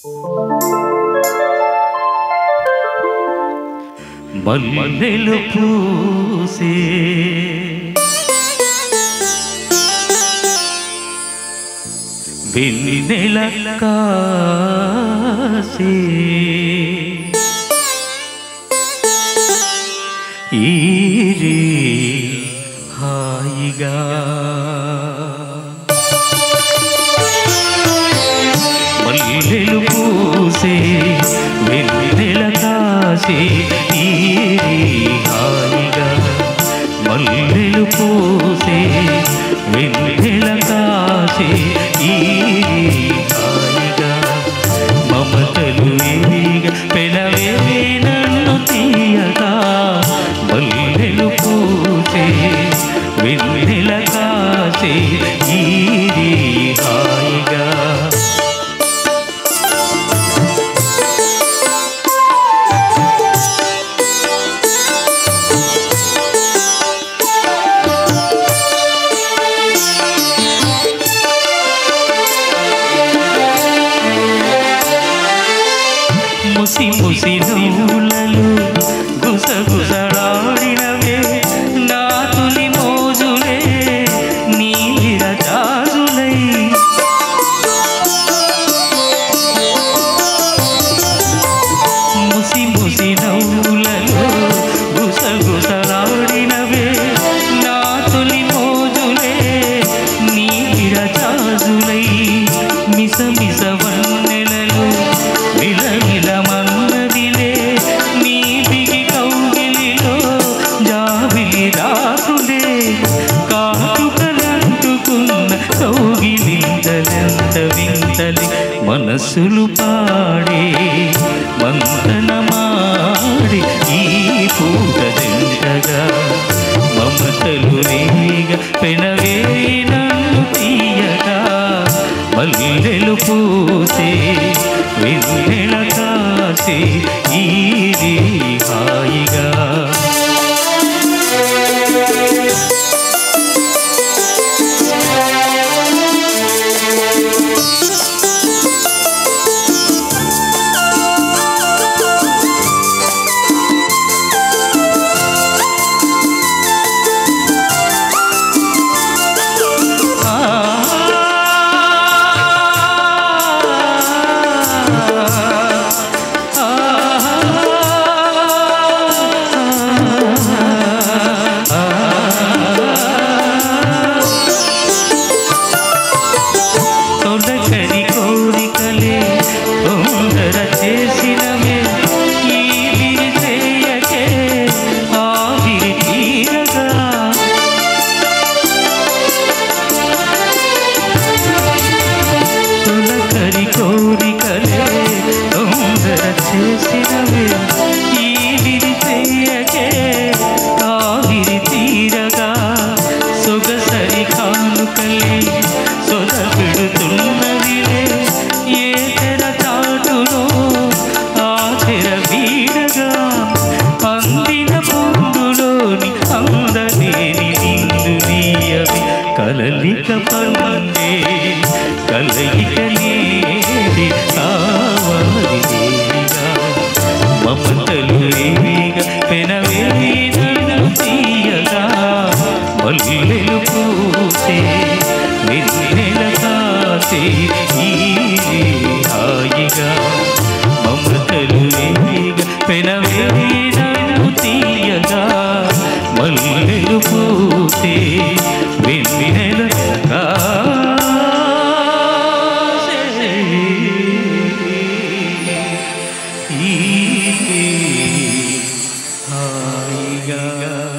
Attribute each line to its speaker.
Speaker 1: మల్లెలు పూసే వెన్నెల కాసే ఈరే హాయిగా మల్లెలు పూసే వెన్నెల కాసే ఈరే హాయిగా మల్లెలు పూసే వెన్నెల కాసే ఈరే హాయిగా మమతలు ఎరిగా పెనవే నన్ను తీయగా మల్లెలు పూసే వెన్నెల కాసే ఈరే హాయిగా ముసి ముసి నూలలు గుసగుసలాడినవే నా తులి మోజులే నీర జాజులై ముసి ముసి నవ్వులలో గుసగుసలాడినవే నా తొలి మోజులే నీర జాజులై మిస మిస వన్నెలలో విలవిల మన్నదిలే నీ బిగి కౌగిలిలో జాబిలి రాకులే కాటుకలంటుకున్న కౌగిలింతలెంత వింతలి మనసులు పాడే వందనమాడి ఈ పూట జంటగా మమతలు రేగా పెనవే నన్ను తీయగా మల్లెలు పూసే వెన్నెల కాసే ఈరి హాయిగా తొలకరి కోరికలే తొందర చేసినవే ఈ విరిసేయకే ఆవిరి తీరగా తొలకరి కోరికలే తొందర చేసినవే ఈ విరిసేయకే ఆవిరి తీరగా సొగసరి కానుకలే సొద పెడుతున్నవిలే ఏ తెర చాటులో ఆ తెర వీడగా అందిన పొందులోని అందలేని నిందు నీయవి కలలిక పండే కలయిక లేది కావాలి దేవిగా మమతలు లేవిగా పెనవేదను తీయగా మల్లెలు పూసే వెన్నెల కాసే ఈ హాయిగా మమతలు లేవిగా పెనవేదను తీయగా మల్లెలు పూసే వెన్నెల కాసే ఈ హాయిగా